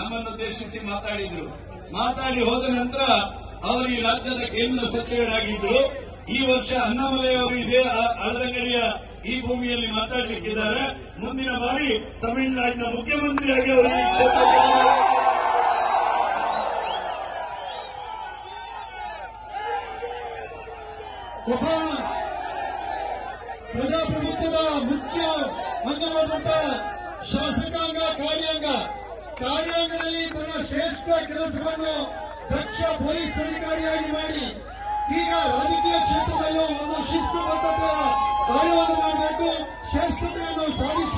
ನಮ್ಮನ್ನು ಉದ್ದೇಶಿಸಿ ಮಾತಾಡಿದ್ರು ಮಾತಾಡಿ ಹೋದ ನಂತರ ಅವರು ಈ ರಾಜ್ಯದ ಕೇಂದ್ರ ಸಚಿವರಾಗಿದ್ರು ಈ ವರ್ಷ ಅಣ್ಣಾಮಲೈ ಅವರು ಇದೇ ಆ- ಅಳದಂಗಡಿಯ ಈ ಭೂಮಿಯಲ್ಲಿ ಮಾತಾಡಲಿಕ್ಕಿದ್ದಾರೆ ಮುಂದಿನ ಬಾರಿ ತಮಿಳುನಾಡಿನ ಮುಖ್ಯಮಂತ್ರಿಯಾಗಿ ಅವರು ಈ ಕ್ಷೇತ್ರಕ್ಕೆ ಬಂದರು. ಒಬ್ಬ ಪ್ರಜಾಪ್ರಭುತ್ವದ ಮುಖ್ಯ ಅಂಗವಾದಂತ ಶಾಸಕಾಂಗ ಕಾರ್ಯಾಂಗ ಕಾರ್ಯಾಂಗದಲ್ಲಿ ತನ್ನ ಶ್ರೇಷ್ಠ ಕೆಲಸವನ್ನು ದಕ್ಷ ಪೊಲೀಸ್ ಅಧಿಕಾರಿಯಾಗಿ ಮಾಡಿ ಈಗ ರಾಜಕೀಯ ಕ್ಷೇತ್ರದಲ್ಲೂ ಒಂದು ಶಿಸ್ತುಬದ್ಧತೆಯ ಕಾರ್ಯವನ್ನು ಮಾಡಬೇಕು ಶ್ರೇಷ್ಠತೆಯನ್ನು ಸಾಧಿಸಬೇಕು